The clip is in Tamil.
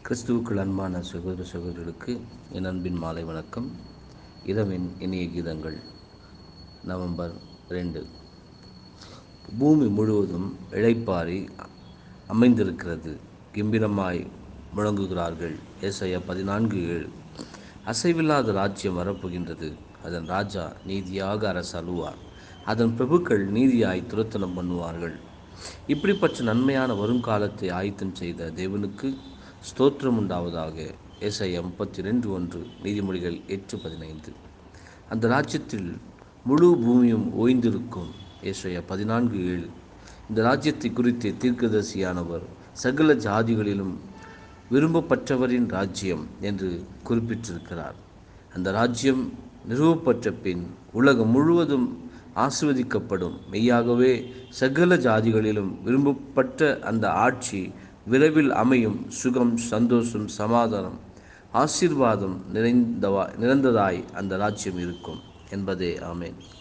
கிறிஸ்துவுக்குள் அன்பான சகோதர சகோதரிகளுக்கு என் அன்பின் மாலை வணக்கம் இரவின் இனிய கீதங்கள் நவம்பர் ரெண்டு பூமி முழுவதும் இழைப்பாரி அமைந்திருக்கிறது கிம்பிரமாய் முழங்குகிறார்கள் ஏசாயா பதினான்கு ஏழு அசைவில்லாத ராஜ்யம் வரப்போகின்றது அதன் ராஜா நீதியாக அரசழுவார் அதன் பிரபுக்கள் நீதியாய் துரத்தனம் பண்ணுவார்கள் இப்படிப்பட்ட நன்மையான வருங்காலத்தை ஆயத்தம் செய்த தேவனுக்கு ஸ்தோத்திரம் உண்டாவதாக ஏசாயா முப்பத்தி ரெண்டு ஒன்று நீதிமொழிகள் எட்டு பதினைந்து அந்த ராஜ்யத்தில் முழு பூமியும் ஓய்ந்திருக்கும் ஏசாயா பதினான்கு ஏழு இந்த ராஜ்யத்தை குறித்து தீர்க்கதரிசியானவர் சகல ஜாதிகளிலும் விரும்பப்பட்டவரின் ராஜ்யம் என்று குறிப்பிட்டிருக்கிறார் அந்த ராஜ்யம் நிறுவப்பட்ட பின் உலகம் முழுவதும் ஆசிர்வதிக்கப்படும் மெய்யாகவே சகல ஜாதிகளிலும் விரும்பப்பட்ட அந்த ஆட்சி விரைவில் அமையும் சுகம் சந்தோஷம் சமாதானம் ஆசீர்வாதம் நிறைந்தவா நிறைந்ததாய் அந்த ராஜ்யம் இருக்கும் என்பதே ஆமேன்